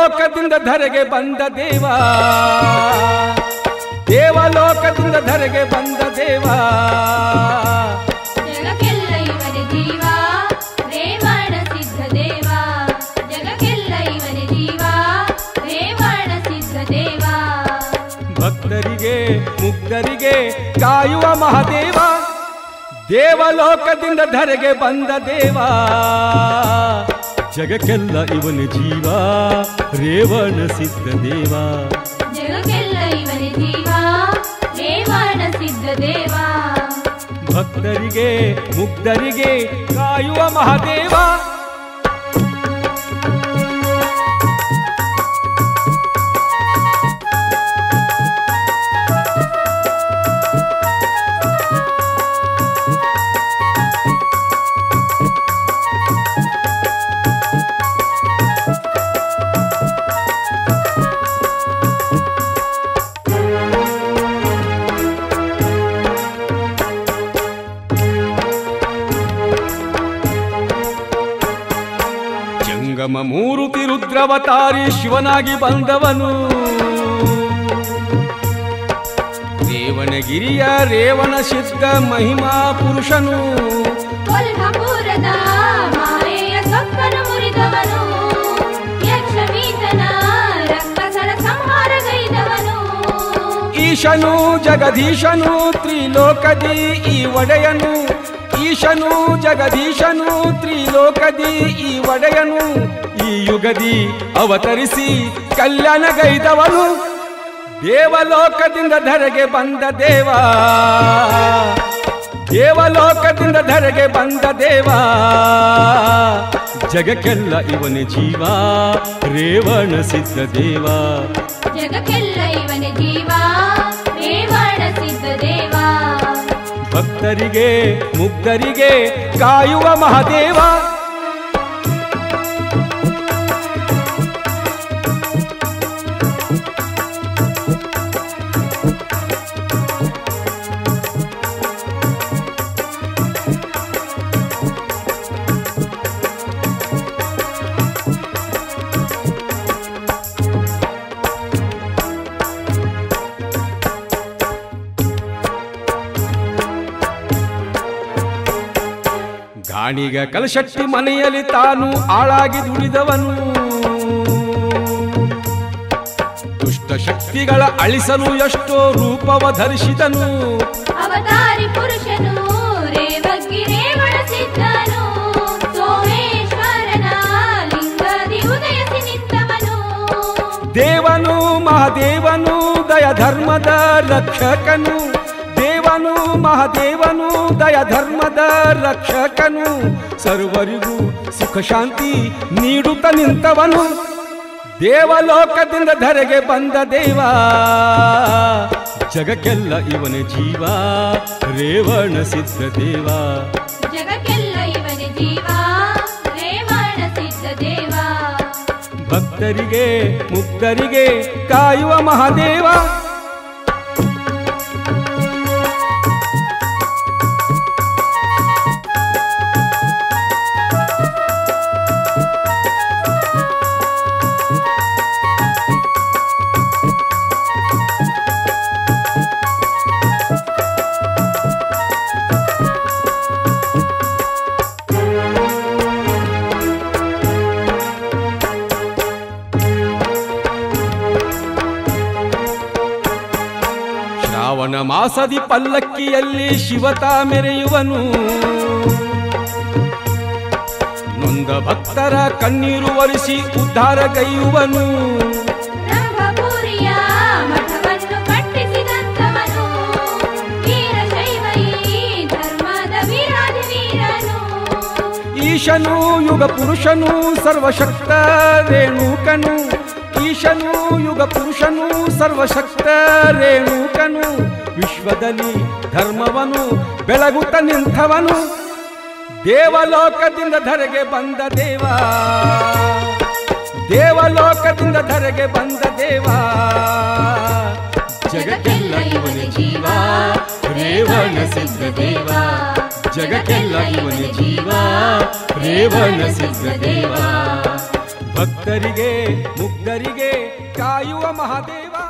ದೇವಲೋಕದಿಂದ ಧರೆಗೆ ಬಂದ ದೇವ ದೇವಲೋಕದಿಂದ ಧರೆಗೆ ಬಂದ ದೇವ ಜಗಕ್ಕೆಲ್ಲ ಇವನೇ ಜೀವ ರೇವಣ ಸಿದ್ಧ ದೇವ ಜಗಕ್ಕೆಲ್ಲ ಇವನೇ ಜೀವ ರೇವಣ ಸಿದ್ಧ ದೇವ ಭಕ್ತರಿಗೆ ಮುಗ್ಧರಿಗೆ ಕಾಯುವ ಮಹಾದೇವ ದೇವಲೋಕದಿಂದ ಧರೆಗೆ ಬಂದ ದೇವ ಜಗಕ್ಕೆಲ್ಲ ಇವನ ಜೀವ ರೇವಣ ಸಿದ್ಧ ದೇವ ಜಗಕ್ಕೆಲ್ಲ ಇವನೇ ಜೀವ ರೇವಣ ಸಿದ್ಧ ದೇವ ಭಕ್ತರಿಗೆ ಮುಗ್ಧರಿಗೆ ಕಾಯುವ ಮಹಾದೇವ ಜಂಗಮ ಮೂರುತಿ ರುದ್ರವತಾರಿ ಶಿವನಾಗಿ ಬಂದವನು ರೇವಣಗಿರಿಯ ರೇವಣ ಸಿದ್ಧ ಮಹಿಮಾ ಪುರುಷನು ಕೊಲ್ಹಾಪುರದ ಮಾಯೆಯ ಸೊಕ್ಕನು ಮುರಿದವನು ಯಕ್ಷಮೀತನ ರಕ್ಕಸರ ಸಂಹಾರಗೈದವನು ಈಶನು ಜಗದೀಶನು ತ್ರಿಲೋಕದಿ ಈ ಒಡೆಯನು ಈಶನು ಜಗದೀಶನು ತ್ರಿಲೋಕದಿ ಈ ಒಡೆಯನು ಈ ಯುಗದಿ ಅವತರಿಸಿ ಕಲ್ಯಾಣಗೈದವನು ದೇವಲೋಕದಿಂದ ಧರೆಗೆ ಬಂದ ದೇವ ದೇವಲೋಕದಿಂದ ಧರೆಗೆ ಬಂದ ದೇವ ಜಗಕ್ಕೆಲ್ಲ ಇವನ ಜೀವ ರೇವಣ ಸಿದ್ಧ ದೇವ ಜಗಕ್ಕೆಲ್ಲ ಇವನೇ ಜೀವ ರೇವಣ ಸಿದ್ಧ ದೇವ ಭಕ್ತರಿಗೆ ಮುಗ್ಧರಿಗೆ ಕಾಯುವ ಮಹಾದೇವ ಗಾಣಿಗ ಕಲಶಟ್ಟಿ ಮನೆಯಲ್ಲಿ ತಾನು ಆಳಾಗಿ ದುಡಿದವನು ದುಷ್ಟ ಶಕ್ತಿಗಳ ಅಳಿಸಲು ಎಷ್ಟೋ ರೂಪವ ಧರಿಸಿದನು ಅವತಾರಿ ಪುರುಷನು ರೇವಗ್ಗಿ ರೇವಣ ಸಿದ್ಧನು ಸೋಮೇಶ್ವರನ ಲಿಂಗದಿ ಉದಯಸಿ ನಿಂತವನು ದೇವನು ಮಹಾದೇವನು ದಯ ಧರ್ಮದ ರಕ್ಷಕನು ದೇವನು ಮಹಾದೇವನು ದಯ ಧರ್ಮದ ರಕ್ಷಕನು ಸರ್ವರಿಗೂ ಸುಖ ಶಾಂತಿ ನೀಡುತ್ತ ನಿಂತವನು ದೇವಲೋಕದಿಂದ ಧರೆಗೆ ಬಂದ ದೇವ ಜಗಕ್ಕೆಲ್ಲ ಇವನ ಜೀವ ರೇವಣ ಸಿದ್ಧ ದೇವ ಜಗಕ್ಕೆಲ್ಲ ಇವನೇ ಜೀವ ರೇವಣ ಸಿದ್ಧ ದೇವ ಭಕ್ತರಿಗೆ ಮುಕ್ತರಿಗೆ ಕಾಯುವ ಮಹಾದೇವ ಶ್ರಾವಣ ಮಾಸದಿ ಪಲ್ಲಕ್ಕಿಯಲ್ಲಿ ಶಿವತ ಮೆರೆಯುವನು ನೊಂದ ಭಕ್ತರ ಕಣ್ಣೀರು ಒರೆಸಿ ಉದ್ಧಾರಗೈಯುವನು ರಂಭಪುರಿಯ ಮಠವನ್ನು ಕಟ್ಟಿಸಿದಂತವನು ವೀರಶೈವ ಈ ಧರ್ಮದ ವಿರಾಜ ವೀರನು ಈಶನು ಯುಗ ಪುರುಷನು ಸರ್ವಶಕ್ತ ರೇಣುಕನು ಈಶನು ಯುಗ ಪುರುಷನು ಸರ್ವಶಕ್ತ ರೇಣುಕನು ವಿಶ್ವದಲ್ಲಿ ಧರ್ಮವನು ಬೆಳಗುತ್ತ ನಿಂತವನು ದೇವಲೋಕದಿಂದ ಧರೆಗೆ ಬಂದ ದೇವ ದೇವಲೋಕದಿಂದ ಧರೆಗೆ ಬಂದ ದೇವ ಜಗಕ್ಕೆಲ್ಲ ಇವನ ಜೀವ ರೇವಣ ಸಿದ್ಧ ದೇವ ಜಗಕ್ಕೆಲ್ಲ ಇವನ ಜೀವ ರೇವಣ ಸಿದ್ಧ ದೇವ ಭಕ್ತರಿಗೆ ಮುಗ್ಧರಿಗೆ ಕಾಯುವ ಮಹಾದೇವ